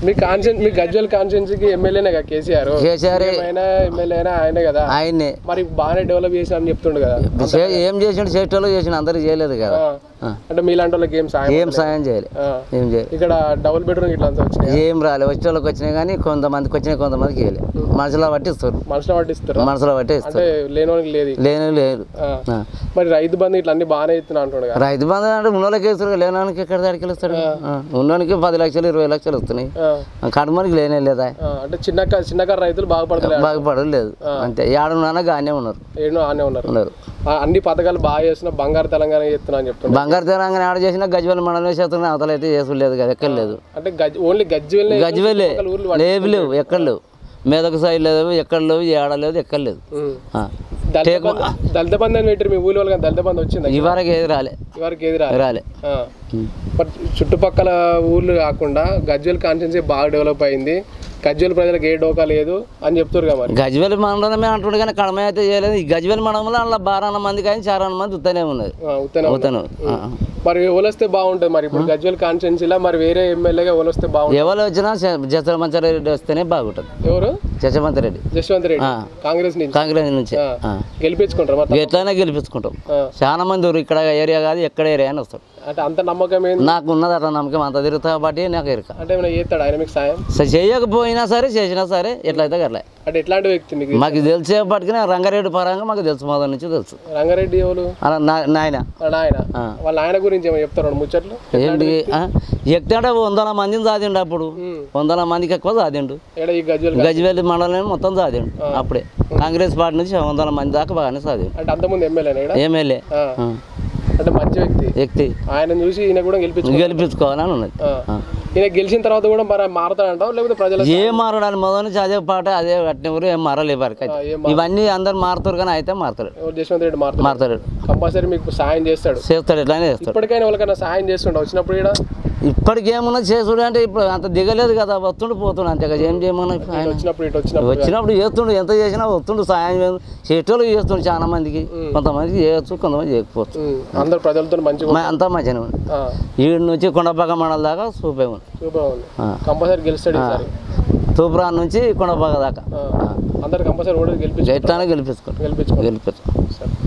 మీ కాన్సెన్స్ మీ గజ్వల్ కాన్సెన్సీకి ఎమ్మెల్యేనే కదా కేసీఆర్ కేసీఆర్ అయినా ఎమ్మెల్యే అయినా ఆయనే కదా ఆయన్నే మరి బాగానే డెవలప్ చేశారని చెప్తుండు కదా చే- ఏం చేసిండు చేసేటోళ్ళు చేసిన అందరికి చేయలేదు కదా ఆ. ఆ. అంటే మీలాంటి వాళ్ళకి ఏం సాయం ఏం సాయం చేయలే ఆ. ఏం చేయలేదు ఇక్కడ డబుల్ బెడ్రూమ్ ఇట్లా అంతా వచ్చినాయి ఏం రాలే వచ్చే వాళ్ళకి వచ్చినాయి కానీ కొంతమందికి వచ్చినాయి కొంతమందికి చేయలే మనసులో బట్టి ఇస్తారు మనుషులు పట్టిస్తారు మనసులో బట్టి అంటే ఇస్తారు లేని వాళ్ళకి లేదు ఇక. లేని లేదు ఆ. ఆ. మరి రైతు బంధు ఇట్లా అన్ని బాగానే ఇస్తున్నా అంటుండు కదా రైతు బంధు అంటే ఉన్నోళ్ళకి వేస్తారు లేనానికి ఎక్కడ దాడికి ఇస్తాడు ఉన్నోనికి పది లక్షలు ఇరవై లక్షలు వస్తున్నాయి ఆ. కడమనికి లేనే లేదా ఆ, అంటే చిన్న క- చిన్న కారు రైతులు బాగుపడతలేదు బాగుపడలేదు అంతే ఏడున్నా గానే ఉన్నారు ఏడో ఆనే ఉన్నారు ఉన్నారు ఆ, అన్ని పథకాలు బాగా చేస్తున్నా బంగారు తెలంగాణ చేస్తున్నా అని చెప్తున్నా బంగారు తెలంగాణ ఆడ చేసినా గజ్వెల్ మండలం చేస్తున్నా అవతల అయితే చేసులేదు కదా ఎక్కడ లేదు అంటే గజ్ ఓన్లీ గజ్జి వెళ్ళే గజ్వెలే లేవు లేవు ఎక్కడ లేవు మెదక్ సైడ్ లేదు ఎక్కడ లేవు ఏడ లేదు ఎక్కడ లేదు ఆ. దళిత బంధు దళిత బంధు అని పెట్టారు మీ ఊళ్ళో వాళ్ళకి దళిత బంధు వచ్చింది ఈ వరకు ఏది రాలే ఇవరకు ఏది రా రాలే ఆ. బట్ చుట్టుపక్కల ఊర్లు కాకుండా గజ్వెల్ కాన్స్టిట్యున్సీ బాగా డెవలప్ అయింది గజ్వెల్ ప్రజలకు ఏ డోకా లేదు అని చెప్తారు కదా మరి గజ్వెల్ మండలమే అంటుండే కానీ కడమ అయితే చేయలేదు ఈ గజ్వెల్ మండలంలో అందులో బారాన మంది కానీ చారాన మంది ఉత్తనే ఉన్నది ఆ, ఉత్తనే ఉంది. ఉత్తను మరి ఓలొస్తే బాగుంటుంది మరి ఇప్పుడు గజ్వెల్ కాన్స్టిట్యున్సీలో మరి వేరే ఎమ్మెల్యేగా ఓలొస్తే బాగుంటుంది ఎవరు వచ్చినా జసమంత రెడ్డి వస్తేనే బాగుంటుంది ఎవరు జసమంత రెడ్డి జశ్వంత్ రెడ్డి ఆ. కాంగ్రెస్ నుంచి కాంగ్రెస్ నుంచి ఆ. ఆ. గెలిపించుకుంటారు మరి ఎట్లయినా గెలిపించుకుంటాం ఆ. చాలా మంది ఊరు ఇక్కడ ఏరియా కాదు ఎక్కడ ఏరియా అని వస్తాడు అంటే అంత నమ్మకం ఏంది నాకు ఉన్నది అట్లా నమ్మకం అంత తిరుగుతా కాబట్టి నాకు ఇరక అంటే ఏమైనా చేస్తాడు ఆయన మీకు సాయం స- చేయకపోయినా సరే చేసినా సరే ఎట్లయితే అట్లా అంటే ఎట్లాంటి వ్యక్తి మీకు మాకు తెలిసేపటికి రంగారెడ్డి పరంగా మాకు తెలుసు మొదటి నుంచి తెలుసు రంగారెడ్డి ఎవరు అలా నా- నాయన వాళ్ళ ఆయన ఆ. వాళ్ళ ఆయన గురించి ఏమో చెప్తారు రెండు ముచ్చట్లు ఏంటి ఆ? ఎక్కడ వందల మందిని సాదిండు అప్పుడు వందల మందికి ఎక్కువ సాదిండు ఏడ ఈ గజ్వెల్ గజ్వేల్ మండలం మొత్తం సాదిండు అప్పుడే కాంగ్రెస్ పార్టీ నుంచి వందల మంది దాకా బాగానే సాదిండు అంటే అంతకుముందు ఎమ్మెల్యేనా ఇక్కడ ఎమ్మెల్యే ఆ. ఆ. అంటే మంచి వ్యక్తి వ్యక్తి ఆయన చూసి ఈయన కూడా గెలిపించు గెలిపించుకోవాలని ఉన్నది ఆ. ఈయన గెలిచిన తర్వాత కూడా మరి మారతాడంటావు లేకపోతే ప్రజల ఏం మారడాలి మొదటి నుంచి అదే పాట అదే అట్నే ఊరు ఏం మారలే వరకు అయితే ఏం ఇవన్నీ అందరు మారుతారు కానీ అయితే మారుతాడు ఎవరు జశ్వంత్ రెడ్డి మారుతాడు మారుతాడు కంపల్సరీ మీకు సాయం చేస్తాడు చేస్తాడు ఎట్లానే చేస్తాడు ఇప్పటికైనా వాళ్ళకైనా సాయం చేస్తుండ వచ్చినప్పుడు ఇక్కడ ఇప్పటికి ఏమన్నా చేసుడు అంటే ఇప్పుడు అంత దిగలేదు కదా వస్తుండు పోతుండు అంతే కదా ఏం చేయమన్నా ఇప్పుడు ఆయన వచ్చినప్పుడు ఇటు వచ్చినప్పుడు వచ్చినప్పుడు చేస్తుండు ఎంత చేసినా వస్తుండు సాయం చేయ- చేసేటోళ్ళు చేస్తుండు చాలా మందికి కొంతమందికి చేయొచ్చు కొంతమంది చేయకపోవచ్చు ఉమ్, అందరు ప్రజలతో మంచిగా మ- అంతా మంచిగానే ఉంది ఆ, ఈ నుంచి కొండపాక మండలం దాకా సూపే ఉంది సూపర్ ఉంది ఆ. కంపల్సరీ గెలుస్తాడు ఈసారి తూపురాన్ నుంచి కొండపాక దాకా ఆ, అందరు కంపల్సరీ కూడా గెలిపించు ఎట్లానే గెలిపించుకోండి గెలిపించుకో గెలిపించుకో సరే